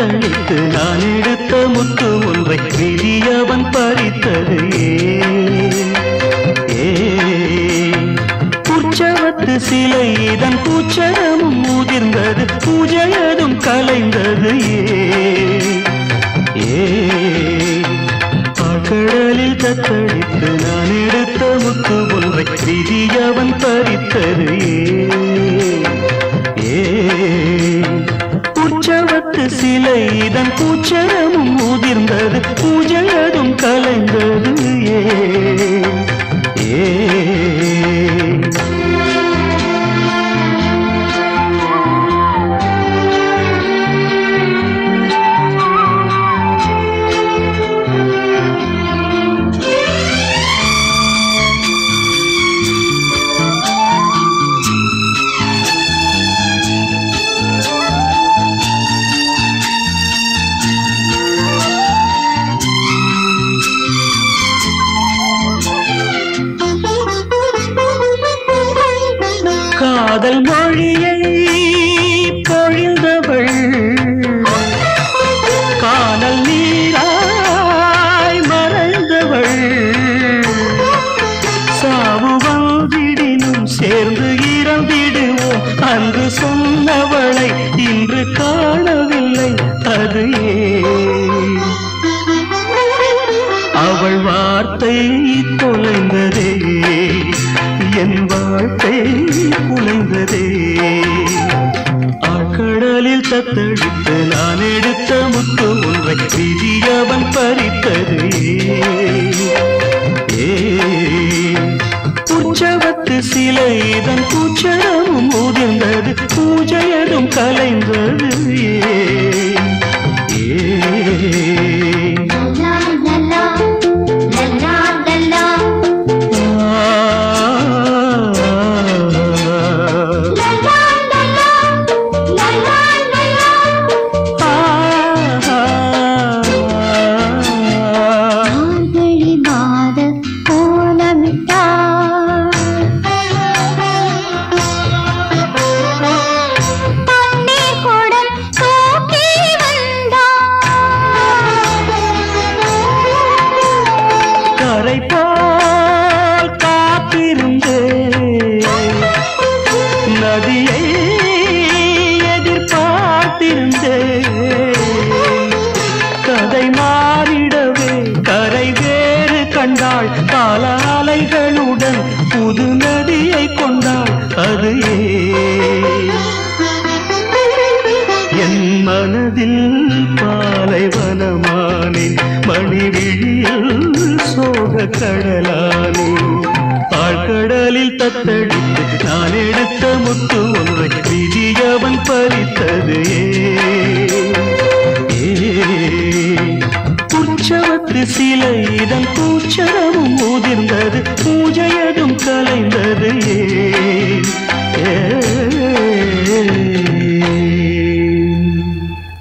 தத்தளித்து நான் எடுத்த முத்து ஒன்றை விதியவன் பறித்தது ஏ உற்சவத்து சிலை இதன் பூச்சரமும் முதிர்ந்தது பூஜையதும் கலைந்தது ஏ கடலில் தத்தளித்து நான் எடுத்த முத்து ஒன்றை விதியவன் பறித்தது ஏ உற்சவத்து சிலை இதன் பூச்சரமும் முதிர்ந்தது பூஜையதும் கலைந்தது ஏ ஏ காதல் மொழியை பொழிந்தவள் காதல் நீராய் மறைந்தவள் சாவு வந்திடினும் சேர்ந்து இறந்திடுவோம் அன்று சொன்னவளை இன்று காணவில்லை அது ஏன் அவள் வார்த்தை தொலைந்ததே என் வாழ்க்கை குலைந்ததே ஆழ்கடலில் தத்தளித்து நான் எடுத்த முத்து ஒன்றை விதியவன் பறித்தது ஏ உற்சவத்து சிலை இதன் பூச்சரமும் முதிர்ந்தது பூஜையதும் கலைந்தது ஏ ஏ லா லா லா லா லா லா லா மார்கழி மாத கோலமிட்டார் தண்ணீர் குடம் தூக்கி வந்தார் கரை போல் காத்திருந்தே நதியை எதிர்பார்த்திருந்தே கதை மாறிடவே கரை வேறு கண்டாள் கால அலைகளுடன் புது நதியை கொண்டாள் அது ஏன் என் மனதில் பாலைவனமானேன் மணிவிழியில் சோக கடலானேன் ஆழ்கடலில் தத்தளித்து நான் எடுத்த முத்து ஒன்றை விதியவன் பறித்தது உற்சவத்து சிலை இதன் பூச்சரமும் முதிர்ந்தது பூஜை